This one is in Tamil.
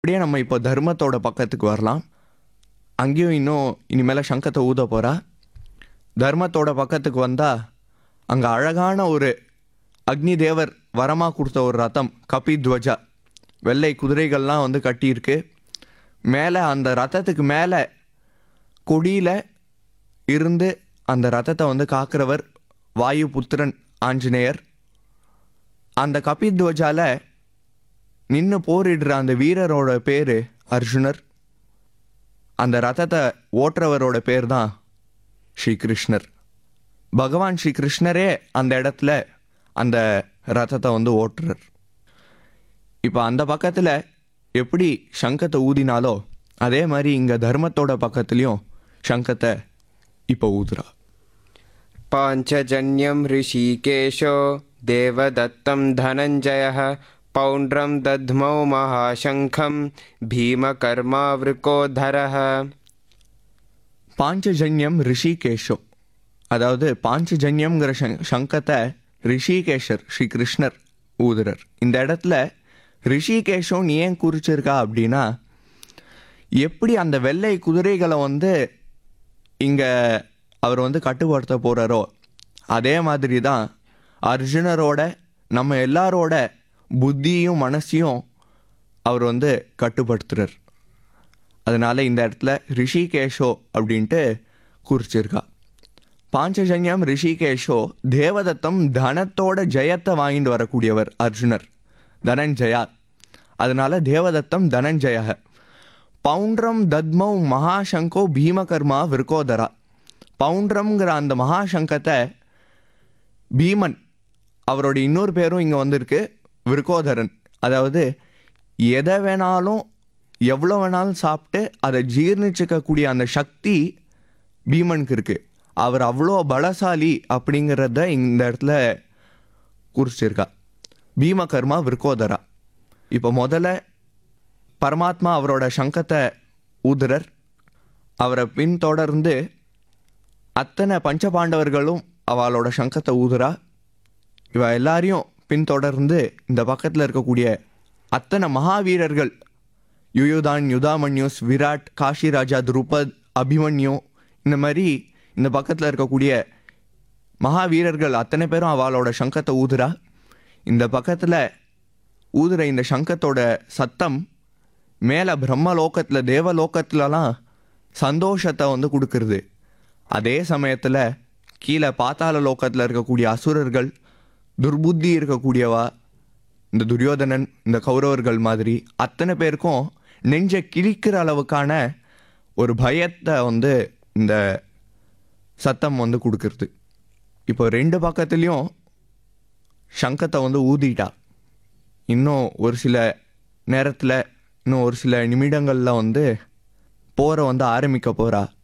அப்படியே நம்ம இப்போ தர்மத்தோட பக்கத்துக்கு வரலாம் அங்கேயும் இன்னும் இனிமேல் சங்கத்தை ஊத போகிறா தர்மத்தோட பக்கத்துக்கு வந்தால் அங்கே அழகான ஒரு அக்னி தேவர் வரமாக கொடுத்த ஒரு ரதம் கபித்வஜா வெள்ளை குதிரைகள்லாம் வந்து கட்டியிருக்கு மேலே அந்த ரதத்துக்கு மேலே கொடியில் இருந்து அந்த ரதத்தை வந்து காக்கிறவர் வாயு புத்திரன் ஆஞ்சநேயர் அந்த கபித்வஜால நின்று போரிடுற அந்த வீரரோட பேர் அர்ஜுனர் அந்த ரதத்தை ஓட்டுறவரோட பேர் தான் ஸ்ரீகிருஷ்ணர் பகவான் ஸ்ரீ கிருஷ்ணரே அந்த இடத்துல அந்த ரதத்தை வந்து ஓட்டுறார் இப்போ அந்த பக்கத்தில் எப்படி சங்கத்தை ஊதினாலோ அதே மாதிரி இங்கே தர்மத்தோட பக்கத்துலேயும் சங்கத்தை இப்போ ஊதுறா पाञ्चजन्यं ऋषिकेशो देवदत्तं धनञ्जयः पौण्ड्रं दध्मौ महाशङ्खं भीमकर्मावृकोधरः பாஞ்சஜன்யம் ரிஷிகேஷோ அதாவது பாஞ்சஜன்யம்ங்கிற சங் சங்கத்தை ரிஷிகேஷர் ஸ்ரீ கிருஷ்ணர் ஊதுறர் இந்த இடத்துல ரிஷிகேஷோன்னு ஏன் குறிச்சிருக்கா அப்படின்னா எப்படி அந்த வெள்ளை குதிரைகளை வந்து இங்கே அவர் வந்து கட்டுப்படுத்த போகிறாரோ அதே மாதிரி தான் அர்ஜுனரோட நம்ம எல்லாரோட புத்தியும் மனசையும் அவர் வந்து கட்டுப்படுத்துறார் அதனால இந்த இடத்துல ரிஷிகேஷோ அப்படின்ட்டு குறிச்சிருக்கா பாஞ்சஜன்யம் ரிஷிகேஷோ தேவதத்தம் தனத்தோட ஜெயத்தை வாங்கிட்டு வரக்கூடியவர் அர்ஜுனர் தனஞ்சயா அதனால தேவதத்தம் தனஞ்சய பவுண்ட்ரம் தத்மௌ மகாசங்கோ பீமகர்மா விருக்கோதரா பவுண்ட்ரம்ங்கிற அந்த மகாசங்கத்தை பீமன் அவரோட இன்னொரு பேரும் இங்கே வந்திருக்கு விருக்கோதரன் அதாவது எதை வேணாலும் எவ்வளோ வேணாலும் சாப்பிட்டு அதை ஜீர்ணிச்சுக்கக்கூடிய அந்த சக்தி பீமனுக்கு இருக்கு அவர் அவ்வளோ பலசாலி அப்படிங்கிறத இந்த இடத்துல குறிச்சிருக்கா பீமகர்மா விருக்கோதரா இப்போ முதல்ல பரமாத்மா அவரோட சங்கத்தை ஊதுறர் அவரை பின்தொடர்ந்து அத்தனை பஞ்சபாண்டவர்களும் அவளோட சங்கத்தை ஊதுறா இவ எல்லாரையும் பின்தொடர்ந்து இந்த பக்கத்தில் இருக்கக்கூடிய அத்தனை மகாவீரர்கள் யுயுதான் யுதாமன்யூஸ் விராட் காஷிராஜா துருபத் அபிமன்யு இந்த மாதிரி இந்த பக்கத்தில் இருக்கக்கூடிய மகாவீரர்கள் அத்தனை பேரும் அவளோட சங்கத்தை ஊதுறா இந்த பக்கத்தில் ஊதுற இந்த சங்கத்தோட சத்தம் மேலே பிரம்மலோகத்தில் தேவலோகத்துலலாம் சந்தோஷத்தை வந்து கொடுக்கறது அதே சமயத்தில் கீழே பாத்தாள லோகத்தில் இருக்கக்கூடிய அசுரர்கள் துர்புத்தி இருக்கக்கூடியவா இந்த துரியோதனன் இந்த கௌரவர்கள் மாதிரி அத்தனை பேருக்கும் நெஞ்சை கிழிக்கிற அளவுக்கான ஒரு பயத்தை வந்து இந்த சத்தம் வந்து கொடுக்கறது இப்போ ரெண்டு பக்கத்துலேயும் சங்கத்தை வந்து ஊதிட்டா இன்னும் ஒரு சில நேரத்தில் இன்னும் ஒரு சில நிமிடங்களில் வந்து போரை வந்து ஆரம்பிக்க போகிறா